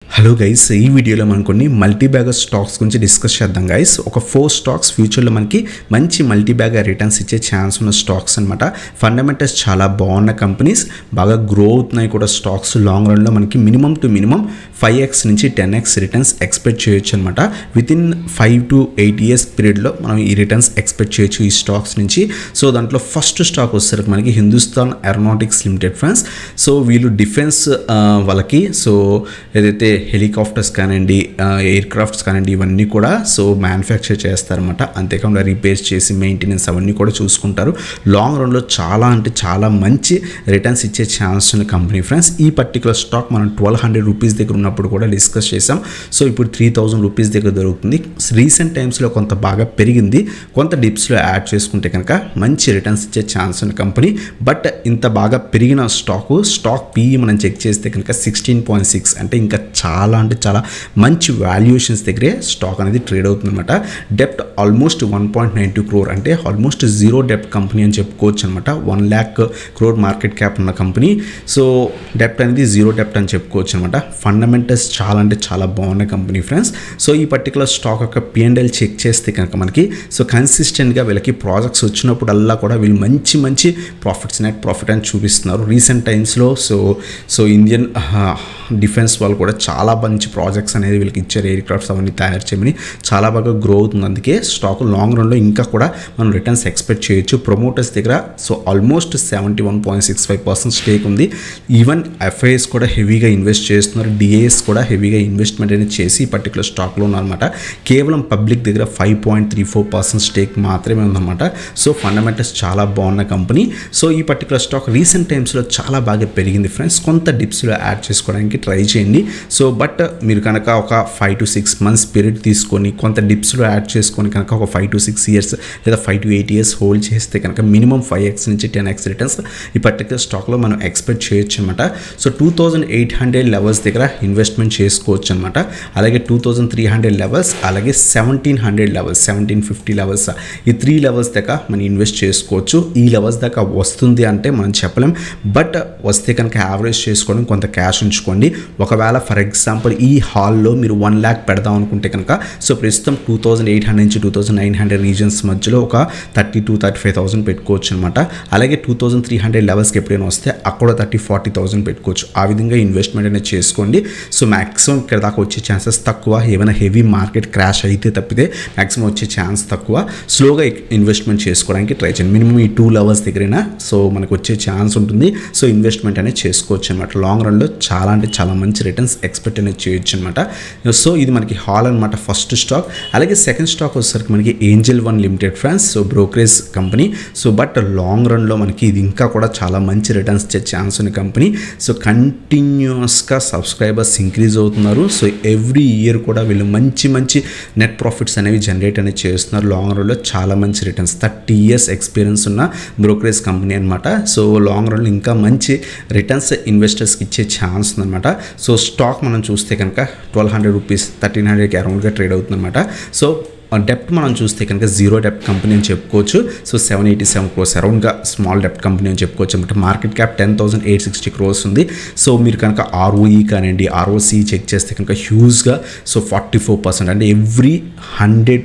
hello guys ఈ వీడియోలో మనం కొన్ని మల్టీ బ్యాగర్ స్టాక్స్ గురించి డిస్కస్ చేద్దాం గైస్ ఒక ఫోర్ స్టాక్స్ ఫ్యూచర్లో మనకి మంచి మల్టీ బ్యాగర్ రిటర్న్స్ ఇచ్చే ఛాన్స్ ఉన్న స్టాక్స్ అనమాట ఫండమెంటల్స్ చాలా బాగున్న కంపెనీస్ బాగా గ్రో అవుతున్నాయి కూడా స్టాక్స్ లాంగ్ రన్లో మనకి minimum to minimum five x నుంచి టెన్ ఎక్స్ రిటర్న్స్ ఎక్స్పెక్ట్ చేయొచ్చు అనమాట within five to eight years పీరియడ్లో మనం ఈ రిటర్న్స్ ఎక్స్పెక్ట్ చేయొచ్చు ఈ స్టాక్స్ నుంచి సో దాంట్లో ఫస్ట్ స్టాక్ వచ్చేసరికి మనకి Hindustan Aeronautics Limited friends so వీళ్ళు డిఫెన్స్ వాళ్ళకి సో ఏదైతే హెలికాప్టర్స్ కానివ్వండి ఎయిర్ క్రాఫ్ట్స్ కానివ్వండి ఇవన్నీ కూడా సో మ్యానుఫ్యాక్చర్ చేస్తారన్నమాట అంతేకాకుండా రిపేర్స్ చేసి మెయింటెనెన్స్ అవన్నీ కూడా చూసుకుంటారు లాంగ్ రన్లో చాలా అంటే చాలా మంచి రిటర్న్స్ ఇచ్చే ఛాన్స్ ఉన్న కంపెనీ ఫ్రెండ్స్ ఈ పర్టికులర్ స్టాక్ మనం ట్వెల్వ్ హండ్రెడ్ రూపీస్ దగ్గర ఉన్నప్పుడు కూడా డిస్కస్ చేసాం సో ఇప్పుడు త్రీ థౌజండ్ రూపీస్ దగ్గర దొరుకుతుంది రీసెంట్ టైమ్స్లో కొంత బాగా పెరిగింది కొంత డిప్స్లో యాడ్ చేసుకుంటే కనుక మంచి రిటర్న్స్ ఇచ్చే ఛాన్స్ ఉన్న కంపెనీ బట్ ఇంత బాగా పెరిగిన స్టాకు స్టాక్ పీఈ మనం చెక్ చేస్తే కనుక సిక్స్టీన్ పాయింట్ సిక్స్ అంటే ఇంకా చాలా అంటే చాలా మంచి వాల్యుయేషన్స్ దగ్గరే స్టాక్ అనేది ట్రేడ్ అవుతుంది అనమాట డెప్ట్ almost one point nine two crore అంటే ఆల్మోస్ట్ జీరో డెప్ట్ కంపెనీ అని చెప్పుకోవచ్చు అనమాట one lakh crore market cap ఉన్న కంపెనీ సో డెప్ట్ అనేది జీరో డెప్ట్ అని చెప్పుకోవచ్చు అనమాట ఫండమెంటల్స్ చాలా అంటే చాలా బాగున్న కంపెనీ ఫ్రెండ్స్ సో ఈ పర్టికులర్ స్టాక్ యొక్క పిఎండ్ఎల్ చెక్ చేస్తే కనుక మనకి సో కన్సిస్టెంట్గా వీళ్ళకి ప్రాజెక్ట్స్ వచ్చినప్పుడల్లా కూడా వీళ్ళు మంచి మంచి ప్రాఫిట్స్ నెట్ ప్రాఫిట్ అని చూపిస్తున్నారు రీసెంట్ టైమ్స్లో సో సో ఇండియన్ డిఫెన్స్ వాళ్ళు కూడా చాలా మంచి ప్రాజెక్ట్స్ అనేది వీళ్ళకి ఇచ్చారు ఎయిర్ క్రాఫ్ట్స్ అవన్నీ తయారు చేయమని చాలా బాగా గ్రో అవుతుంది అందుకే స్టాక్ లాంగ్ రన్లో ఇంకా కూడా మనం రిటర్న్స్ ఎక్స్పెక్ట్ చేయొచ్చు ప్రమోటర్స్ దగ్గర so almost seventy one point six five percent stake ఉంది ఈవెన్ ఎఫ్ఐఎస్ కూడా హెవీగా ఇన్వెస్ట్ చేస్తున్నారు డిఏఎస్ కూడా హెవీగా ఇన్వెస్ట్మెంట్ అనేది చేసి ఈ పర్టికులర్ స్టాక్లో ఉన్నారన్నమాట కేవలం పబ్లిక్ దగ్గర five point three four percent stake మాత్రమే ఉందన్నమాట సో ఫండమెంటల్స్ చాలా బాగున్న కంపెనీ సో ఈ పర్టికులర్ స్టాక్ రీసెంట్ టైమ్స్లో చాలా బాగా పెరిగింది ఫ్రెండ్స్ కొంత డిప్స్లో యాడ్ చేసుకోవడానికి ట్రై చేయండి సో బట్ మీరు కనుక ఒక five to six months period తీసుకొని కొంత డిప్స్లో యాడ్ చేసుకొని కనుక ఒక ఫైవ్ టు సిక్స్ ఇయర్స్ లేదా five to eight years hold చేస్తే కనుక మినిమం ఫైవ్ ఎక్స్ నుంచి టెన్ ఎక్స్ రిటర్న్స్ ఈ పర్టికులర్ స్టాక్లో మనం ఎక్స్పెక్ట్ చేయొచ్చు అనమాట so two thousand eight hundred levels దగ్గర ఇన్వెస్ట్మెంట్ చేసుకోవచ్చు అనమాట అలాగే two thousand three hundred levels అలాగే seventeen hundred levels seventeen fifty levels ఈ త్రీ లెవెల్స్ దాకా మనం ఇన్వెస్ట్ చేసుకోవచ్చు ఈ లెవెల్స్ దాకా వస్తుంది అంటే మనం చెప్పలేం బట్ వస్తే కనుక యావరేజ్ చేసుకోవడం కొంత క్యాష్ ఉంచుకోండి ఒకవేళ ఫర్ ఎగ్జాంపుల్ ఈ హాల్లో మీరు వన్ ల్యాక్ పెడదాం అనుకుంటే కనుక సో ప్రస్తుతం టూ థౌజండ్ ఎయిట్ హండ్రెడ్ నుంచి two thousand nine hundred regions మధ్యలో ఒక thirty two thirty five thousand పెట్టుకోవచ్చు అనమాట అలాగే టూ థౌజండ్ త్రీ హండ్రెడ్ లెవెల్స్కి ఎప్పుడైనా వస్తే అక్కడ థర్టీ ఫార్టీ థౌసండ్ పెట్టుకోవచ్చు ఆ విధంగా ఇన్వెస్ట్మెంట్ అనేది చేసుకోండి సో మ్యాక్సిమం ఇక్కడ దాకా వచ్చే ఛాన్సెస్ తక్కువ ఏమైనా హెవీ మార్కెట్ క్రాష్ అయితే తప్పితే మ్యాక్సిమం వచ్చే ఛాన్స్ తక్కువ స్లోగా ఇన్వెస్ట్మెంట్ చేసుకోవడానికి ట్రై చేయండి మినిమం ఈ టూ లెవెల్స్ దగ్గరైనా సో మనకు వచ్చే ఛాన్స్ ఉంటుంది సో ఇన్వెస్ట్మెంట్ అనేది చేసుకోవచ్చు అనమాట లాంగ్ రన్లో చాలా అంటే చాలా మంచి రిటర్న్స్ ఎక్స్పెక్ట్ అనేది చేయొచ్చు అనమాట సో ఇది మనకి హాల్ అనమాట ఫస్ట్ స్టాక్ అలాగే సెకండ్ స్టాక్ వచ్చేసరికి మనకి Angel One Limited friends so brokerage company so but long రన్లో మనకి ఇది ఇంకా కూడా చాలా మంచి రిటర్న్స్ ఇచ్చే ఛాన్స్ ఉన్న కంపెనీ సో కంటిన్యూస్గా సబ్స్క్రైబర్స్ ఇంక్రీజ్ అవుతున్నారు సో ఎవ్రీ ఇయర్ కూడా వీళ్ళు మంచి మంచి నెట్ ప్రాఫిట్స్ అనేవి జనరేట్ అనేది చేస్తున్నారు లాంగ్ రన్లో చాలా మంచి రిటర్న్స్ థర్టీ ఇయర్స్ ఎక్స్పీరియన్స్ ఉన్న బ్రోకరేజ్ కంపెనీ అనమాట సో లాంగ్ రన్లో ఇంకా మంచి రిటర్న్స్ ఇన్వెస్టర్స్కి ఇచ్చే ఛాన్స్ ఉందన్నమాట సో స్టాక్ మనం చూస్తే కనుక ట్వెల్వ్ హండ్రెడ్ రూపీస్ థర్టీన్ హండ్రెడ్కి అరౌండ్గా ట్రేడ్ అవుతుందన్నమాట సో డెప్ట్ మనం చూస్తే కనుక జీరో డెప్ట్ కంపెనీ అని చెప్పుకోవచ్చు so seven eighty seven crores అరౌండ్గా స్మాల్ డెప్ట్ కంపెనీ అని చెప్పుకోవచ్చు అనమాట market cap ten thousand eight sixty crores ఉంది సో మీరు కనుక ఆర్ఓఈ కానివ్వండి ఆర్ఓసి చెక్ చేస్తే కనుక హ్యూజ్గా సో ఫార్టీ ఫోర్ పర్సెంట్ అంటే ఎవ్రీ హండ్రెడ్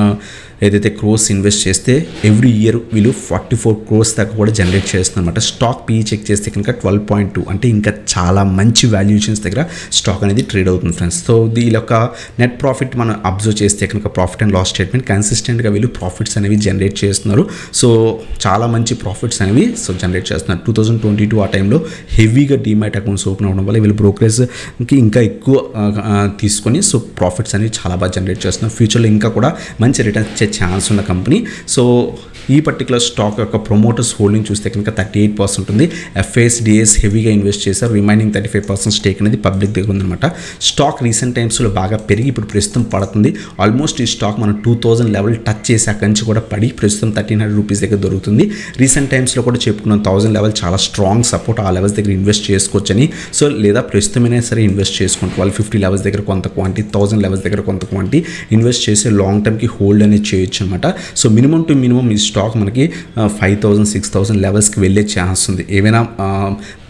ఏదైతే క్రోర్స్ ఇన్వెస్ట్ చేస్తే ఎవ్రీ ఇయర్ వీళ్ళు ఫార్టీ ఫోర్ క్రోర్స్ దాకా కూడా జనరేట్ చేస్తుందన్నమాట స్టాక్ పీ చెక్ చేస్తే కనుక ట్వెల్వ్ పాయింట్ టూ అంటే ఇంకా చాలా మంచి వాల్యుయేషన్స్ దగ్గర స్టాక్ అనేది ట్రేడ్ అవుతుంది ఫ్రెండ్స్ సో దీని యొక్క నెట్ ప్రాఫిట్ మనం అబ్జర్వ్ చేస్తే కనుక ప్రాఫిట్ అండ్ లాస్ స్టేట్మెంట్ కన్సిస్టెంట్గా వీళ్ళు ప్రాఫిట్స్ అనేవి జనరేట్ చేస్తున్నారు సో చాలా మంచి ప్రాఫిట్స్ అనేవి సో జనరేట్ చేస్తున్నారు టూ థౌజండ్ ట్వంటీ టూ ఆ టైంలో హెవీగా డీమ్యాట్ అకౌంట్స్ ఓపెన్ అవ్వడం వల్ల వీళ్ళు బ్రోకరేజ్కి ఇంకా ఎక్కువ తీసుకొని సో ప్రాఫిట్స్ అనేవి చాలా బాగా జనరేట్ చేస్తున్నారు ఫ్యూచర్లో ఇంకా కూడా మంచి రిటర్న్స్ ఇచ్చే ఛాన్స్ ఉన్న కంపెనీ సో ఈ పర్టికులర్ స్టాక్ యొక్క ప్రమోటర్స్ హోల్డింగ్ చూస్తే కనుక థర్టీ ఎయిట్ పర్సెంట్ ఉంది ఎఫ్ఏఎస్ డిఎస్ హెవీగా ఇన్వెస్ట్ చేశారు remaining thirty five percent stake అనేది పబ్లిక్ దగ్గర ఉందన్నమాట స్టాక్ రీసెంట్ టైమ్స్లో బాగా పెరిగి ఇప్పుడు ప్రస్తుతం పడుతుంది ఆల్మోస్ట్ ఈ స్టాక్ మనం టూ థౌసండ్ లెవెల్ టచ్ చేసి అక్కడి నుంచి కూడా పడి ప్రస్తుతం థర్టీన్ హండ్రెడ్ రూపీస్ దగ్గర దొరుకుతుంది రీసెంట్ టైమ్స్లో కూడా చెప్పుకున్నాం థౌసండ్ లెవెల్ చాలా స్ట్రాంగ్ సపోర్ట్ ఆ లెవెల్స్ దగ్గర ఇన్వెస్ట్ చేసుకోవచ్చని సో లేదా ప్రస్తుతమైనా సరే ఇన్వెస్ట్ చేసుకోండి ట్వెల్వ్ ఫిఫ్టీ లెవెల్స్ దగ్గర కొంత క్వాంటిటీ థౌసండ్ లెవెల్స్ దగ్గర కొంత క్వాంటిటీ ఇన్వెస్ట్ చేసి లాంగ్ టర్మ్కి హోల్డ్ అనేది చేయొచ్చు అనమాట సో మినిమం టు మినిమం ఈ స్టాక్ మనకి ఫైవ్ థౌసండ్ సిక్స్ థౌసండ్ లెవెల్స్కి వెళ్ళే ఛాన్స్ ఉంది ఏవైనా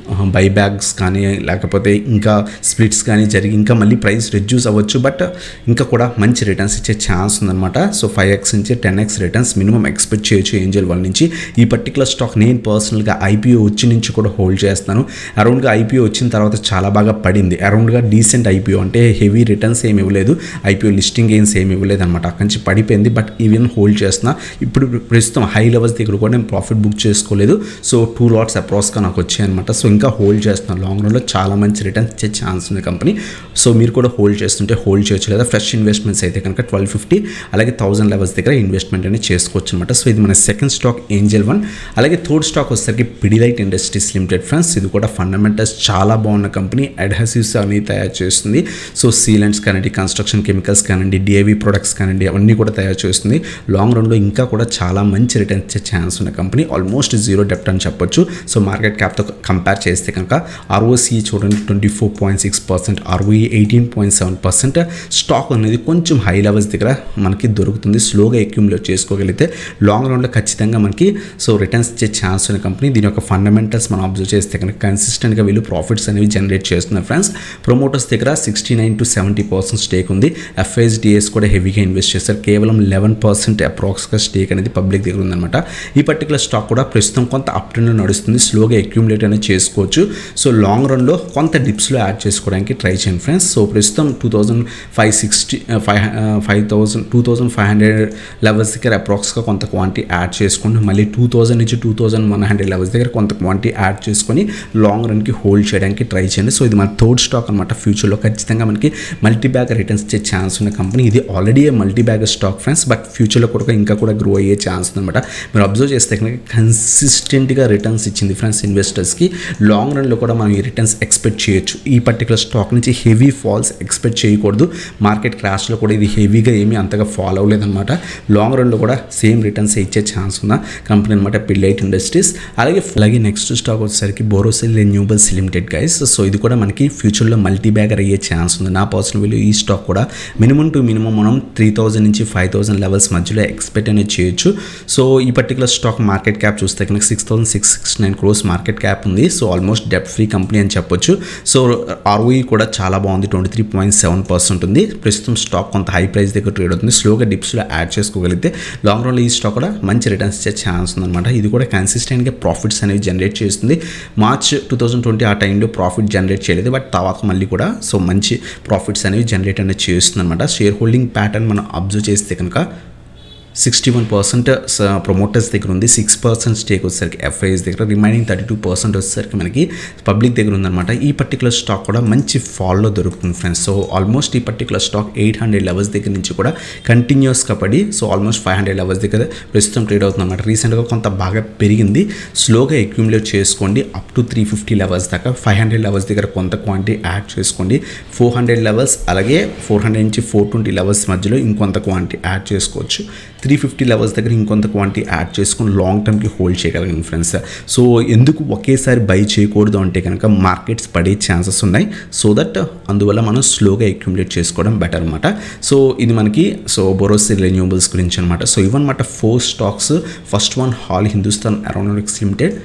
బై బ్యాగ్స్ కానీ లేకపోతే ఇంకా స్ప్లిట్స్ కానీ జరిగి ఇంకా మళ్ళీ ప్రైస్ రెడ్యూస్ అవ్వచ్చు బట్ ఇంకా కూడా మంచి రిటర్న్స్ ఇచ్చే ఛాన్స్ ఉందన్నమాట సో ఫైవ్ ఎక్స్ నుంచి ten x returns minimum expect చేయొచ్చు ఏంజల్ వన్ నుంచి ఈ పర్టికులర్ స్టాక్ నేను పర్సనల్గా ఐపీఓ వచ్చి నుంచి కూడా హోల్డ్ చేస్తాను అరౌండ్గా ఐపీఓ వచ్చిన తర్వాత చాలా బాగా పడింది అరౌండ్గా డీసెంట్ ఐపీఓ అంటే హెవీ రిటర్న్స్ ఏమి ఇవ్వలేదు ఐపీఓ లిస్టింగ్ గెయిన్స్ ఏమి ఇవ్వలేదు అనమాట అక్కడి నుంచి పడిపోయింది బట్ ఈవెన్ హోల్డ్ చేస్తున్నా ఇప్పుడు ప్రస్తుతం హై లెవెల్స్ దగ్గర కూడా నేను ప్రాఫిట్ బుక్ చేసుకోలేదు సో టూ లాట్స్ అప్రాక్స్గా నాకు వచ్చాయి అనమాట సో ఇంకా హోల్డ్ చేస్తున్నాను లాంగ్ రన్లో చాలా మంచి రిటర్న్స్ ఇచ్చే ఛాన్స్ ఉంది కంపెనీ సో మీరు కూడా హోల్డ్ చేస్తుంటే హోల్డ్ చేయొచ్చు లేదా ఫ్రెష్ ఇన్వెస్ట్మెంట్స్ అయితే కనుక ట్వెల్వ్ ఫిఫ్టీ అలాగే థౌసండ్ లెవెల్స్ దగ్గర ఇన్వెస్ట్మెంట్ అనేది చేసుకోవచ్చు అనమాట సో ఇది మన సెకండ్ స్టాక్ ఏంజల్ వన్ అలాగే థర్డ్ స్టాక్ వచ్చేసరికి పిడిలైట్ ఇండస్ట్రీస్ లిమిటెడ్ ఫ్రెండ్స్ ఇది కూడా ఫండమెంటల్స్ చాలా బాగున్న కంపెనీ అడ్హసివ్స్ అనేది తయారు చేస్తుంది సో సీలెంట్స్ కానివ్వండి కన్స్ట్రక్షన్ కెమికల్స్ కానివ్వండి డిఏవి ప్రొడక్ట్స్ కానివ్వండి అవన్నీ కూడా తయారు చేస్తుంది లాంగ్ రన్లో ఇంకా కూడా చాలా మంచి రిటర్న్ ఇచ్చే ఛాన్స్ ఉన్న కంపెనీ ఆల్మోస్ట్ జీరో డెప్ట్ అని చెప్పొచ్చు సో మార్కెట్ క్యాప్తో కంపేర్ చేస్తే కనుక ఆర్ఓసి చూడండి twenty four point six percent ROE eighteen point seven percent stock అనేది కొంచెం హై లెవెల్స్ దగ్గర మనకి దొరుకుతుంది స్లోగా అక్యూములేట్ చేసుకోగలిగితే లాంగ్ రన్లో ఖచ్చితంగా మనకి సో రిటర్న్స్ ఇచ్చే ఛాన్స్ ఉన్న కంపెనీ దీని యొక్క ఫండమెంటల్స్ మనం అబ్జర్వ్ చేస్తే కనుక కన్సిస్టెంట్గా వీళ్ళు ప్రాఫిట్స్ అనేవి జనరేట్ చేస్తున్నారు ఫ్రెండ్స్ ప్రమోటర్స్ దగ్గర sixty nine to seventy percent stake ఉంది ఎఫ్ఎస్డిఎస్ కూడా హెవీగా ఇన్వెస్ట్ చేస్తారు కేవలం లెవెన్ పర్సెంట్ అప్రాక్స్గా స్టేక్ అనేది పబ్లిక్ దగ్గర ఉందన్నమాట ఈ పర్టికులర్ స్టాక్ కూడా ప్రస్తుతం కొంత అప్ ట్రెండ్ నడుస్తుంది స్లోగా అక్యూములేట్ అనేది చేసుకోవచ్చు సో లాంగ్ రన్లో కొంత డిప్స్లో యాడ్ చేసుకోవడానికి ట్రై చేయండి ఫ్రెండ్స్ సో ప్రస్తుతం two thousand five sixty five five thousand two thousand five hundred levels దగ్గర అప్రాక్స్గా కొంత క్వాంటిటీ యాడ్ చేసుకుని మళ్ళీ టూ థౌసండ్ నుంచి two thousand one hundred levels దగ్గర కొంత క్వాంటిటీ యాడ్ చేసుకొని లాంగ్ రన్కి హోల్డ్ చేయడానికి ట్రై చేయండి సో ఇది మన థర్డ్ స్టాక్ అనమాట ఫ్యూచర్లో ఖచ్చితంగా మనకి మల్టీ బ్యాగ్ రిటర్న్స్ ఇచ్చే ఛాన్స్ ఉన్న కంపెనీ ఇది already multi bag stock friends but ఫ్యూచర్లో కూడా ఇంకా కూడా గ్రో అయ్యే ఛాన్స్ ఉందన్నమాట మీరు అబ్జర్వ్ చేస్తే కనుక కన్సిస్టెంట్గా రిటర్న్స్ ఇచ్చింది ఫ్రెండ్స్ ఇన్వెస్టర్స్కి లాంగ్ రన్లో కూడా మనం ఈ రిటర్న్స్ ఎక్స్పెక్ట్ చేయొచ్చు ఈ పర్టికులర్ స్టాక్ నుంచి హెవీ ఫాల్స్ ఎక్స్పెక్ట్ చేయకూడదు మార్కెట్ క్రాష్లో కూడా ఇది హెవీగా ఏమీ అంతగా ఫాలో అవ్వలేదన్నమాట లాంగ్ రన్లో కూడా సేమ్ రిటర్న్స్ ఇచ్చే ఛాన్స్ ఉన్న కంపెనీ అనమాట పిల్లైట్ ఇండస్ట్రీస్ అలాగే అలాగే నెక్స్ట్ స్టాక్ వచ్చేసరికి Borosil Renewables Limited guys so ఇది కూడా మనకి ఫ్యూచర్లో మల్టీ బ్యాగర్ అయ్యే ఛాన్స్ ఉంది నా పర్సనల్ విలువ ఈ స్టాక్ కూడా మినిమం టు మినిమం మనం త్రీ థౌజండ్ నుంచి ఫైవ్ థౌసండ్ లెవెల్స్ మధ్యలో ఎక్స్పెక్ట్ అనేది చేయొచ్చు సో ఈ పర్టికులర్ స్టాక్ మార్కెట్ క్యాప్ చూస్తే కనుక six thousand six six nine crores market cap ఉంది so almost debt free company అని చెప్పొచ్చు సో ఆర్ఓఈ కూడా చాలా బాగుంది twenty three point seven percent ఉంది ప్రస్తుతం స్టాక్ కొంత హై ప్రైస్ దగ్గర ట్రేడ్ అవుతుంది స్లోగా డిప్స్లో యాడ్ చేసుకోగలిగితే లాంగ్ రన్లో ఈ స్టాక్ కూడా మంచి రిటర్న్స్ ఇచ్చే ఛాన్స్ ఉందన్నమాట ఇది కూడా కన్సిస్టెంట్గా ప్రాఫిట్స్ అనేవి జనరేట్ చేస్తుంది మార్చ్ టూ థౌసండ్ ట్వంటీ ఆ టైంలో ప్రాఫిట్ జనరేట్ చేయలేదు బట్ తర్వాత మళ్ళీ కూడా సో మంచి ప్రాఫిట్స్ అనేవి జనరేట్ అనేది చేస్తుంది అనమాట షేర్ హోల్డింగ్ ప్యాటర్న్ మనం అబ్జర్వ్ చేస్తే కనుక సిక్స్టీ వన్ పర్సెంట్ ప్రమోటర్స్ దగ్గర ఉంది సిక్స్ పర్సెంట్ స్టేక్ వచ్చేసరికి ఎఫ్ఐఎస్ దగ్గర రిమైనింగ్ థర్టీ టూ పర్సెంట్ వచ్చేసరికి మనకి పబ్లిక్ దగ్గర ఉందన్నమాట ఈ పర్టికులర్ స్టాక్ కూడా మంచి ఫాల్లో దొరుకుతుంది ఫ్రెండ్స్ సో ఆల్మోస్ట్ ఈ particular stock eight hundred levels దగ్గర నుంచి కూడా కంటిన్యూస్గా పడి so almost five hundred levels దగ్గర ప్రస్తుతం ట్రేడ్ అవుతుంది అనమాట రీసెంట్గా కొంత బాగా పెరిగింది స్లోగా అక్యూములేట్ చేసుకోండి up to three fifty levels దాకా ఫైవ్ హండ్రెడ్ లెవెల్స్ దగ్గర కొంత క్వాంటిటీ యాడ్ చేసుకోండి ఫోర్ హండ్రెడ్ లెవెల్స్ అలాగే ఫోర్ హండ్రెడ్ నుంచి ఫోర్ ట్వంటీ లెవెల్స్ మధ్యలో ఇంకొంత క్వాంటిటీ యాడ్ చేసుకోవచ్చు త్రీ ఫిఫ్టీ లెవెల్స్ దగ్గర ఇంకొంత క్వాంటిటీ యాడ్ చేసుకొని లాంగ్ టర్మ్కి హోల్డ్ చేయగలిగిన ఫ్రెండ్స్ సో ఎందుకు ఒకేసారి బై చేయకూడదు అంటే కనుక మార్కెట్స్ పడే ఛాన్సెస్ ఉన్నాయి సో దట్ అందువల్ల మనం స్లోగా అక్యుములేట్ చేసుకోవడం బెటర్ అనమాట సో ఇది మనకి సో బొరోసి రెన్యూబుల్స్ గురించి అనమాట సో ఇవన్నమాట four stocks first one HAL Hindustan Aeronautics Limited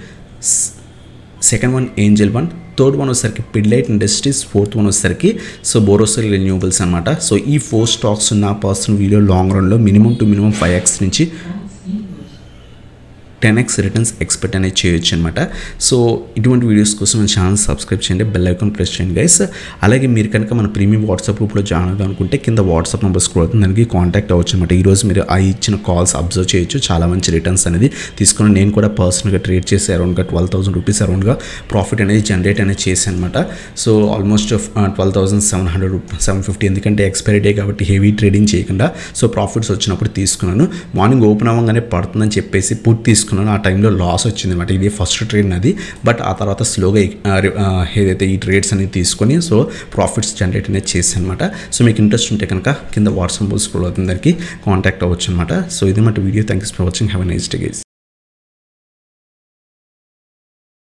second one Angel One third one వచ్చేసరికి పిడ్లైట్ ఇండస్ట్రీస్ ఫోర్త్ వన్ వచ్చేసరికి సో బోరోసల్ రెన్యూబుల్స్ అనమాట సో ఈ ఫోర్ స్టాక్స్ ఉన్న పర్సన్ వీడియో లాంగ్ రన్లో minimum to minimum five x నుంచి టెన్ ఎక్స్ రిటర్న్స్ ఎక్స్పెక్ట్ అనేది చేయొచ్చు అనమాట సో ఇటువంటి వీడియోస్ కోసం మన ఛానల్ సబ్స్క్రైబ్ చేయండి బెల్ ఐకాన్ ప్రెస్ చేయండి గైస్ అలాగే మీరు కనుక మన ప్రీమియం వాట్సాప్ గ్రూప్లో జాయిన్ అవుదాం అనుకుంటే కింద వాట్సాప్ నెంబర్ స్క్రోల్ అవుతుంది దానికి కాంటాక్ట్ అవ్వచ్చు అనమాట ఈరోజు మీరు ఆ ఇచ్చిన కాల్స్ అబ్జర్వ్ చేయొచ్చు చాలా మంచి రిటర్న్స్ అనేది తీసుకుని నేను కూడా పర్సనల్గా ట్రేడ్ చేసి అరౌండ్గా ట్వెల్వ్ థౌసండ్ రూపీస్ అరౌండ్గా ప్రాఫిట్ అనేది జనరేట్ అనేది చేశాను అనమాట so almost twelve thousand seven hundred seven fifty ఎందుకంటే ఎక్స్పైరీ డే కాబట్టి హెవీ ట్రేడింగ్ చేయకుండా సో ప్రాఫిట్స్ వచ్చినప్పుడు తీసుకున్నాను మార్నింగ్ ఓపెన్ అవ్వగానే పడుతుందని చెప్పేసి పూర్తి తీసుకున్నాను ఆ టైంలో లాస్ వచ్చింది అనమాట ఇది ఫస్ట్ ట్రేడ్ అది బట్ ఆ తర్వాత స్లోగా ఏదైతే ఈ ట్రేడ్స్ అనేది తీసుకొని సో ప్రాఫిట్స్ జనరేట్ అనేది చేశాను అనమాట సో మీకు ఇంట్రెస్ట్ ఉంటే కనుక కింద వాట్సాప్ స్క్రోల్ అవుతుంది దానికి కాంటాక్ట్ అవ్వచ్చు అనమాట సో ఇది మాట video thank you for watching have a nice day guys